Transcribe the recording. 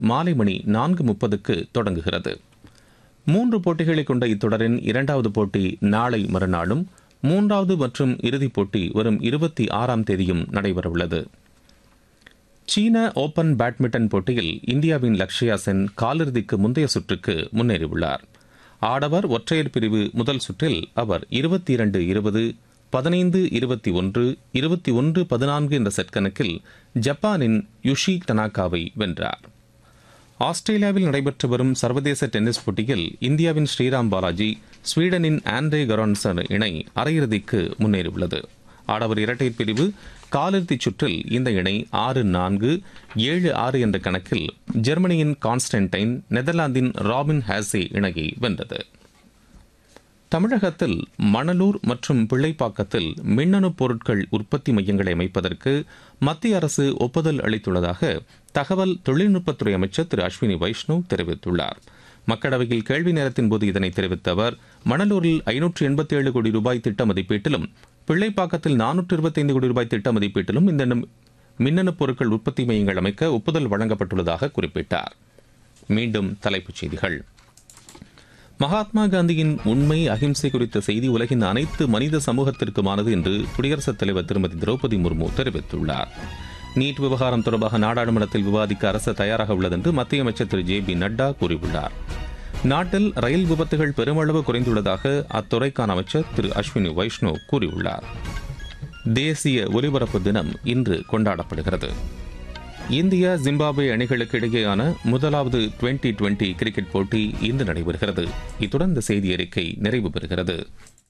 மாலை மணி நான்கு முப்பதுக்கு தொடங்குகிறது மூன்று போட்டிகளை கொண்ட இத்தொடரின் இரண்டாவது போட்டி நாளை மறுநாளும் மூன்றாவது மற்றும் இறுதிப் போட்டி வரும் இருபத்தி ஆறாம் தேதியும் நடைபெறவுள்ளது சீன ஓபன் பேட்மிண்டன் போட்டியில் இந்தியாவின் லக்ஷயா சென் காலிறுதிக்கு முந்தைய சுற்றுக்கு முன்னேறியுள்ளார் ஆடவர் ஒற்றையர் பிரிவு முதல் சுற்றில் அவர் இருபத்தி இரண்டு இருபது பதினைந்து இருபத்தி ஒன்று இருபத்தி ஒன்று பதினான்கு என்ற செட் கணக்கில் ஜப்பானின் யுஷி டனாகாவை வென்றார் ஆஸ்திரேலியாவில் நடைபெற்று வரும் சர்வதேச டென்னிஸ் போட்டியில் இந்தியாவின் ஸ்ரீராம் பாலாஜி ஸ்வீடனின் ஆண்ட்ரே கரான்சன் இணை அரையிறுதிக்கு முன்னேறியுள்ளது ஆடவர் இரட்டையர் பிரிவு காலிறுதிச் சுற்றில் இந்த இணை ஆறு நான்கு ஏழு ஆறு என்ற கணக்கில் ஜெர்மனியின் கான்ஸ்டன்டைன் நெதர்லாந்தின் ராபின் ஹாசே இணையை வென்றது தமிழகத்தில் மணலூர் மற்றும் பிள்ளைப்பாக்கத்தில் மின்னணு பொருட்கள் உற்பத்தி மையங்களை அமைப்பதற்கு மத்திய அரசு ஒப்புதல் அளித்துள்ளதாக தகவல் தொழில்நுட்பத்துறை அமைச்சர் திரு அஸ்வினி வைஷ்ணவ் தெரிவித்துள்ளார் மக்களவையில் கேள்வி நேரத்தின் போது இதனை தெரிவித்த அவர் மணலூரில் ஐநூற்று எண்பத்தி ஏழு கோடி ரூபாய் திட்ட மதிப்பீட்டிலும் பிள்ளைப்பாக்கத்தில் நானூற்று இருபத்தைந்து கோடி ரூபாய் திட்ட மதிப்பீட்டிலும் இந்த மின்னணு பொருட்கள் உற்பத்தி மையங்கள் அமைக்க ஒப்புதல் வழங்கப்பட்டுள்ளதாக குறிப்பிட்டார் மீண்டும் தலைப்புச் செய்திகள் மகாத்மா காந்தியின் உண்மை அகிம்சை குறித்த செய்தி உலகின் அனைத்து மனித சமூகத்திற்குமானது என்று குடியரசுத் தலைவர் திருமதி திரௌபதி முர்மு தெரிவித்துள்ளார் நீட் விவகாரம் தொடர்பாக நாடாளுமன்றத்தில் விவாதிக்க அரசு தயாராக உள்ளது என்று மத்திய அமைச்சர் திரு ஜே பி நட்டா கூறியுள்ளார் நாட்டில் ரயில் விபத்துகள் பெருமளவு குறைந்துள்ளதாக அத்துறைக்கான அமைச்சர் திரு அஸ்வினி வைஷ்ணவ் கூறியுள்ளார் தேசிய ஒலிபரப்பு தினம் இன்று கொண்டாடப்படுகிறது இந்தியா ஜிம்பாப்வே அணிகளுக்கு இடையேயான முதலாவது டுவெண்டி டுவெண்டி கிரிக்கெட் போட்டி இன்று நடைபெறுகிறது இத்துடன் இந்த செய்தி அறிக்கை நிறைவு பெறுகிறது